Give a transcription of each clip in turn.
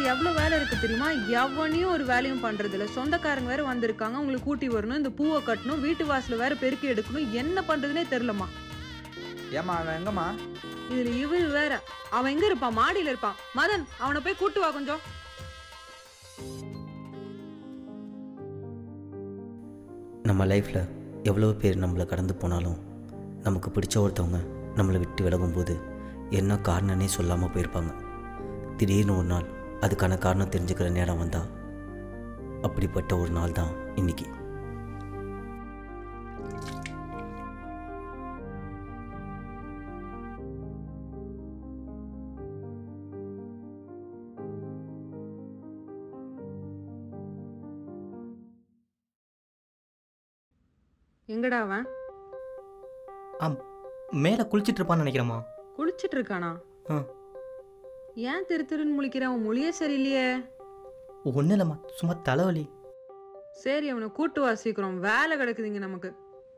எவ்வளவு வேலை இருக்கு தெரியுமா எவனையும் ஒரு வேலையும் பண்றது இல்ல சொந்தக்காரங்க வேற வந்திருக்காங்க உங்களுக்கு கூட்டி வரணும் இந்த பூவை கட்டணும் வீட்டு வாசல வேற பெருக்கி எடுக்கணும் என்ன பண்றதுனே தெரியலம்மா ஏம்மா அவன் எங்கம்மா இதுல இவர் வேற அவன் எங்க இருப்பான் மாடியில இருப்பான் மதன் அவனை போய் கூட்டு வா கொஞ்சம் நம்ம லைஃப்பில் எவ்வளோ பேர் நம்மளை கடந்து போனாலும் நமக்கு பிடிச்ச ஒருத்தவங்க நம்மளை விட்டு விலகும்போது என்ன காரணம்னே சொல்லாமல் போயிருப்பாங்க திடீர்னு ஒரு நாள் அதுக்கான காரணம் தெரிஞ்சுக்கிற நேரம் வந்தா அப்படிப்பட்ட ஒரு நாள் தான் இன்னைக்கு எங்கடா அவன் ஆம் மேலே குளிச்சிட்டு இருப்பான்னு நினைக்கிறேம்மா குளிச்சிட்டு இருக்கானா ஆ. ஏன் திரு திருன்னு முழிக்கிறான் அவன் மொழியே சரியில்லையே ஒன்றும் இல்லைம்மா சும்மா தலைவலி சரி அவனை கூட்டு வா சீக்கிரம் வேலை கிடக்குதுங்க நமக்கு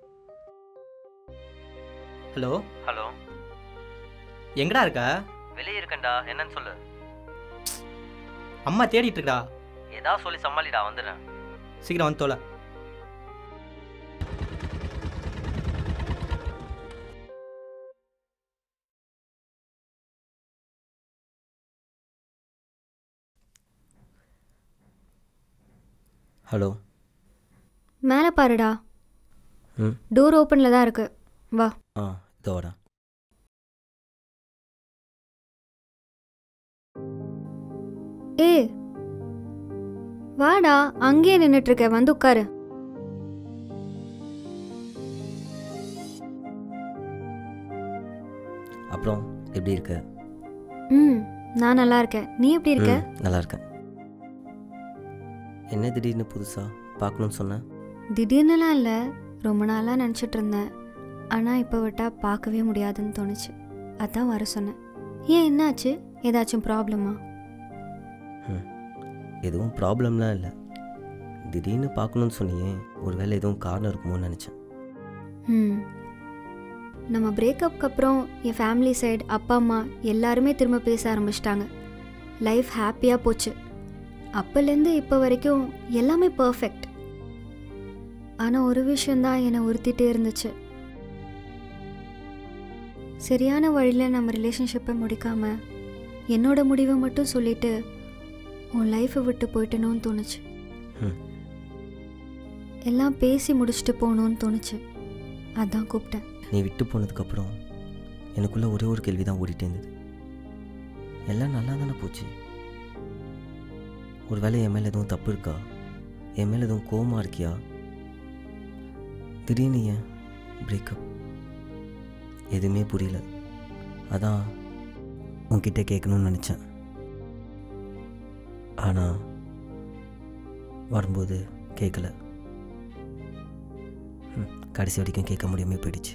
ஹலோ ஹலோ எங்கடா இருக்க வெளியே இருக்கேன்டா என்னன்னு சொல்லு அம்மா தேடிட்டு இருக்கடா ஏதாவது சொல்லி சமாளிடா வந்துடுறேன் சீக்கிரம் வந்து தோல ஹலோ மேலே பாருடா ம் டோர் ஓப்பனில் தான் இருக்கு வா ஆ இதோ வரேன் ஏ வாடா அங்கேயே நின்றுட்டு இருக்க வந்து உட்காரு அப்புறம் எப்படி இருக்க ம் நான் நல்லா இருக்கேன் நீ எப்படி இருக்க ம், நல்லா இருக்கேன் என்ன திடீர்னு புதுசாக பார்க்கணும்னு சொன்னேன் திடீர்னுலாம் இல்லை ரொம்ப நாளாக நினச்சிட்டு இருந்தேன் ஆனால் இப்போ விட்டால் பார்க்கவே முடியாதுன்னு தோணுச்சு அதான் வர சொன்னேன் ஏன் என்னாச்சு ஏதாச்சும் ப்ராப்ளமா ம் எதுவும் ப்ராப்ளம்லாம் இல்லை திடீர்னு பார்க்கணும்னு சொன்னியே ஒருவேளை எதுவும் காரணம் இருக்குமோன்னு நினச்சேன் ம் நம்ம பிரேக்கப்க்கு அப்புறம் என் ஃபேமிலி சைடு அப்பா அம்மா எல்லாருமே திரும்ப பேச ஆரம்பிச்சிட்டாங்க லைஃப் ஹாப்பியாக போச்சு அப்போலேருந்து இப்போ வரைக்கும் எல்லாமே பர்ஃபெக்ட் ஆனால் ஒரு விஷயந்தான் என்னை உறுத்திட்டே இருந்துச்சு சரியான வழியில் நம்ம ரிலேஷன்ஷிப்பை முடிக்காம என்னோட முடிவை மட்டும் சொல்லிட்டு உன் லைஃப்பை விட்டு போயிட்டணும்னு தோணுச்சு ம். எல்லாம் பேசி முடிச்சுட்டு போகணும்னு தோணுச்சு அதான் கூப்பிட்டேன் நீ விட்டு போனதுக்கப்புறம் எனக்குள்ளே ஒரே ஒரு கேள்வி தான் ஓடிட்டே இருந்தது எல்லாம் நல்லா தானே போச்சு ஒருவேளை என் மேலே எதுவும் தப்பு இருக்கா என் மேலே எதுவும் கோவமா இருக்கியா திடீர்னு ஏன் பிரேக்கப் எதுவுமே புரியல அதான் உன்கிட்ட கேட்கணும்னு நினச்சேன் ஆனால் வரும்போது கேட்கல ம், கடைசி வரைக்கும் கேட்க முடியாமல் போயிடுச்சு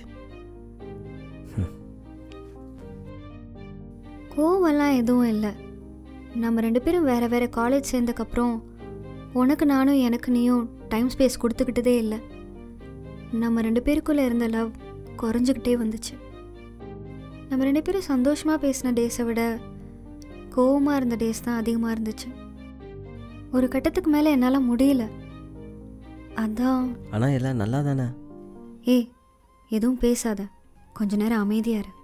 கோவம்லாம் எதுவும் இல்லை நம்ம ரெண்டு பேரும் வேற வேற காலேஜ் சேர்ந்தக்கப்புறம் உனக்கு நானும் எனக்கு நீயும் டைம் ஸ்பேஸ் கொடுத்துக்கிட்டதே இல்லை நம்ம ரெண்டு பேருக்குள்ளே இருந்த லவ் குறைஞ்சிக்கிட்டே வந்துச்சு நம்ம ரெண்டு பேரும் சந்தோஷமாக பேசின டேஸை விட கோவமாக இருந்த டேஸ் தான் அதிகமாக இருந்துச்சு ஒரு கட்டத்துக்கு மேலே என்னால் முடியல அதான் ஆனால் எல்லாம் நல்லா தானே ஏய் எதுவும் பேசாத கொஞ்ச நேரம் அமைதியா இரு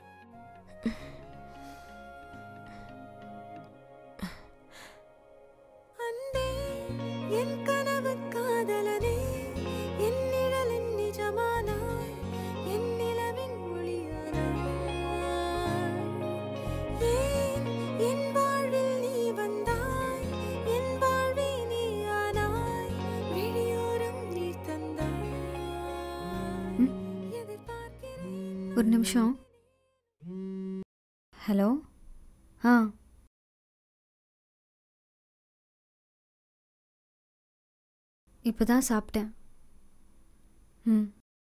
அன்பே என் கனவு காதலனே என் நிழலின் நிஜமானாய் என் நிலவின் ஒளியானாய் ஏன் என் வாழ்வில் நீ வந்தாய் என் வாழ்வே நீ ஆனாய் விழியோரம் நீ தந்தாய் ம். எதிர்பார்க்கிறேன் ஒரு நிமிஷம் ஹலோ ஆ இப்போ தான் சாப்பிட்டேன் ம்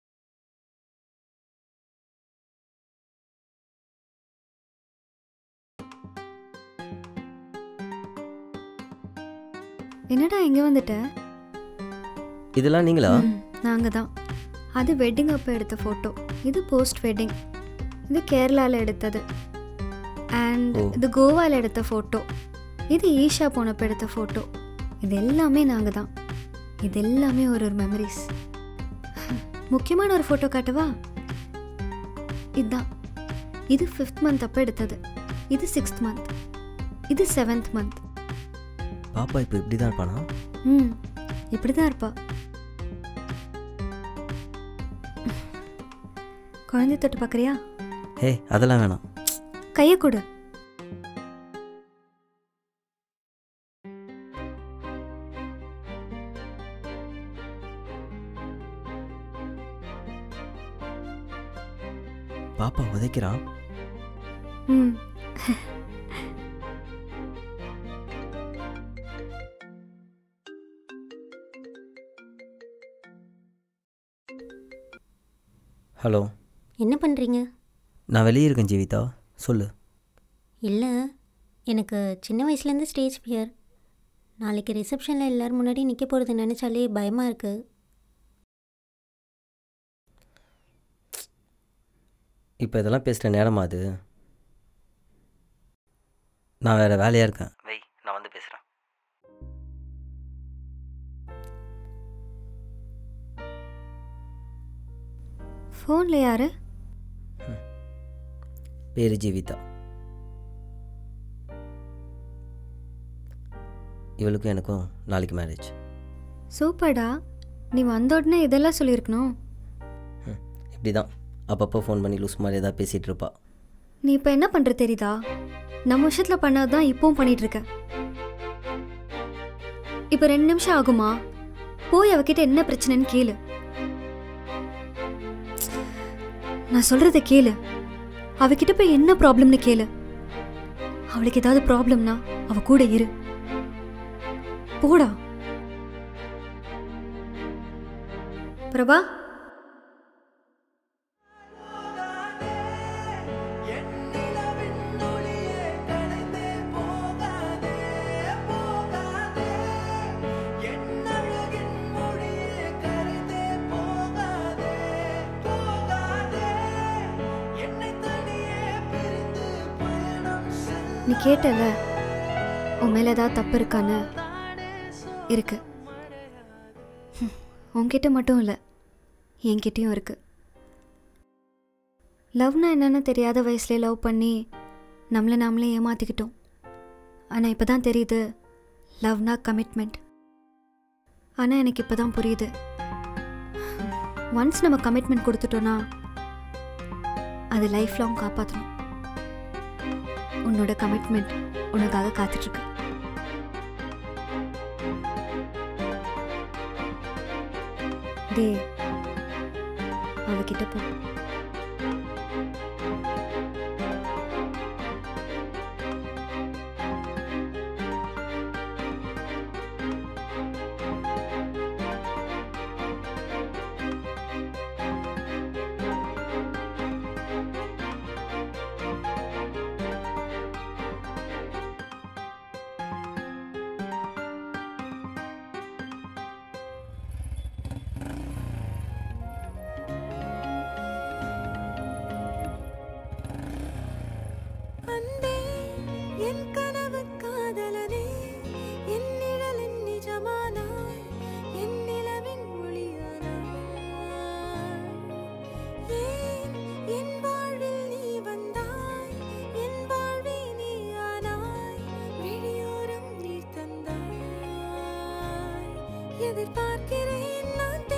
என்னடா இங்கே வந்துட்ட இதெல்லாம் நீங்களா நாங்கள் தான் அது வெட்டிங் அப்போ எடுத்த ஃபோட்டோ இது போஸ்ட் வெட்டிங் இது கேரளாவில் எடுத்தது அண்ட் ஓ. இது கோவாவில் எடுத்த ஃபோட்டோ இது ஈஷா போனப்ப எடுத்த ஃபோட்டோ இது எல்லாமே நாங்கள் தான் இது எல்லாமே ஒரு ஒரு மெமரிஸ் முக்கியமான ஒரு ஃபோட்டோ காட்டவா இதுதான் இது ஃபிஃப்த் மந்த் அப்போ எடுத்தது இது சிக்ஸ்த் மந்த் இது செவன்த் மந்த் பாப்பா இப்போ இப்படி தான் இருப்பானா ம் இப்படி தான் இருப்பா குழந்தை தொட்டு பார்க்குறியா ஹே அதெல்லாம் வேணாம் கையை கொடு பாப்பா உதைக்கிறான் ம் ஹலோ என்ன பண்ணுறீங்க நான் வெளியே இருக்கேன் ஜீவிதா சொல்லு இல்லை எனக்கு சின்ன வயசுலேருந்து ஸ்டேஜ் ஃபியர் நாளைக்கு ரிசப்ஷனில் எல்லோரும் முன்னாடி நிற்க போகிறது நினச்சாலே பயமாக இருக்குது இப்போ இதெல்லாம் பேசுகிற நேரமா அது நான் வேறு வேலையாக இருக்கேன் வை நான் வந்து பேசுகிறேன் ஃபோனில் யாரு பேரு ஜீவிதா இவளுக்கும் எனக்கும் நாளைக்கு மேரேஜ் சூப்பர்டா நீ வந்த உடனே இதெல்லாம் சொல்லியிருக்கணும் இப்படி தான் அப்பப்போ ஃபோன் பண்ணி லூஸ் மாதிரி ஏதாவது பேசிகிட்டு இருப்பா நீ இப்போ என்ன பண்ணுற தெரியுதா நம்ம விஷயத்தில் பண்ணது தான் இப்போவும் பண்ணிட்டு இருக்க இப்போ ரெண்டு நிமிஷம் ஆகுமா போய் அவகிட்ட என்ன பிரச்சனைன்னு கேளு நான் சொல்றத கேளு அவகிட்ட போய் என்ன ப்ராப்ளம்னு கேளு அவளுக்கு ஏதாவது ப்ராப்ளம்னா அவ கூட இரு போடா பிரபா நீ கேட்டல உன் மேல ஏதாவது தப்பு இருக்கான்னு இருக்கு ஹம், உன்கிட்ட மட்டும் இல்லை என்கிட்டயும் இருக்கு லவ்னா என்னன்னு தெரியாத வயசுல லவ் பண்ணி நம்மளை நாமளே ஏமாத்திக்கிட்டோம் ஆனால் இப்போ தான் தெரியுது லவ்னா கமிட்மெண்ட் ஆனால் எனக்கு இப்போ தான் புரியுது ஒன்ஸ் நம்ம கமிட்மெண்ட் கொடுத்துட்டோன்னா அது லைஃப் லாங் காப்பாற்றணும் உன்னோட கமிட்மெண்ட் உனக்காக காத்துட்ருக்கு டே அவகிட்ட போ அன்பே என் கனவு காதலனே என் நிழலின் நிஜமானாய் என் நிலவின் ஒளியானாய் ஏன் என் வாழ்வில் நீ வந்தாய் என் வாழ்வே நீ ஆனாய் விழியோரம் நீ தந்தாய் எதிர்பார்க்கிறேன் நான்